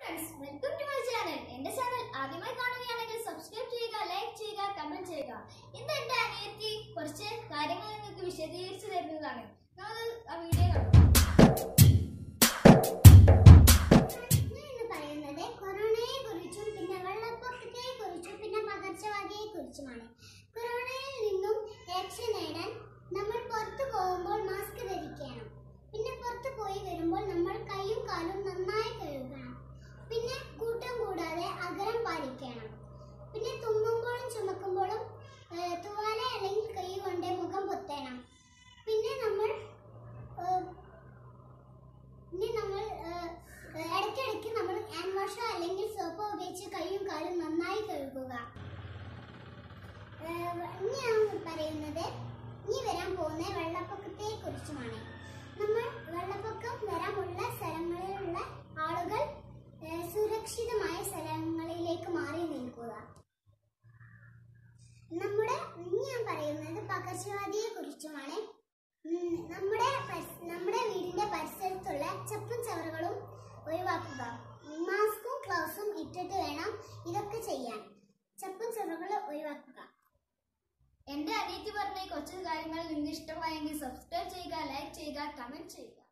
friends welcome to my channel എന്റെ channel ആദ്യമായി കാണുകയാണെങ്കിൽ സബ്സ്ക്രൈബ് ചെയ്യുക ലൈക്ക് ചെയ്യുക കമന്റ് ചെയ്യുക ഇന്ന് എന്റെ അനിയത്തി കുറച്ച് കാര്യങ്ങൾ നിങ്ങൾക്ക് വിശദീകരിച്ചു തരുന്നതാണ് നമുക്ക് ആ വീഡിയോ കാണാം ഞാൻ ഇന്ന് പറയുന്നത് കൊറോണയെ കുറിച്ചും പിന്നെ വെള്ളപ്പൊക്കത്തെ കുറിച്ചും പിന്നെ പകർച്ചവ്യാധിയെ കുറിച്ചുമാണ് കൊറോണയിൽ നിന്നും രക്ഷ നേടാൻ നമ്മൾ പുറത്തു പോകുമ്പോൾ മാസ്ക് ധരിക്കണം പിന്നെ പുറത്തു പോയി വരുമ്പോൾ നമ്മൾ കൈയും കാലും നന്നായി കഴുകണം പിന്നെ കൂട്ടം കൂടാതെ അകലം പാലിക്കണം പിന്നെ തുമ്മുമ്പോഴും ചുമക്കുമ്പോഴും ഏഹ്, തുവാല അല്ലെങ്കിൽ കൈ കൊണ്ട് മുഖം പൊത്തണം പിന്നെ നമ്മൾ ഏഹ്, പിന്നെ നമ്മൾ ഏഹ്, ഇടയ്ക്കിടയ്ക്ക് നമ്മൾ ഹാൻഡ് വാഷോ അല്ലെങ്കിൽ സോപ്പോ ഉപയോഗിച്ച് കൈയും കാലും നന്നായി കഴുകുക ഏഹ്, ഇനി ഞാൻ പറയുന്നത് ഇനി വരാൻ പോകുന്ന വെള്ളപ്പൊക്കത്തെ കുറിച്ചുമാണ് നമ്മൾ വെള്ളപ്പൊക്കം വരാനുള്ള സ്ഥലങ്ങളിലുള്ള ആളുകൾ ഏഹ്, സുരക്ഷിതമായ സ്ഥലങ്ങളിലേക്ക് മാറി നിൽക്കുക നമ്മുടെ ഇനി ഞാൻ പറയുന്നത് പകർച്ചവ്യാധിയെ കുറിച്ചുമാണ് ഉം, നമ്മുടെ പരിസ്- നമ്മുടെ വീടിന്റെ പരിസരത്തുള്ള ചപ്പും ചവറുകളും ഒഴിവാക്കുക മാസ്കും ഗ്ലൗസും ഇട്ടിട്ട് വേണം ഇതൊക്കെ ചെയ്യാൻ ചപ്പും ചവറുകൾ ഒഴിവാക്കുക എന്റെ അനിയത്തി പറഞ്ഞ ഈ കുറച്ച് കാര്യങ്ങൾ നിങ്ങൾക്ക് ഇഷ്ടമായെങ്കിൽ സബ്സ്ക്രൈബ് ചെയ്യുക ലൈക്ക് ചെയ്യുക കമന്റ് ചെയ്യുക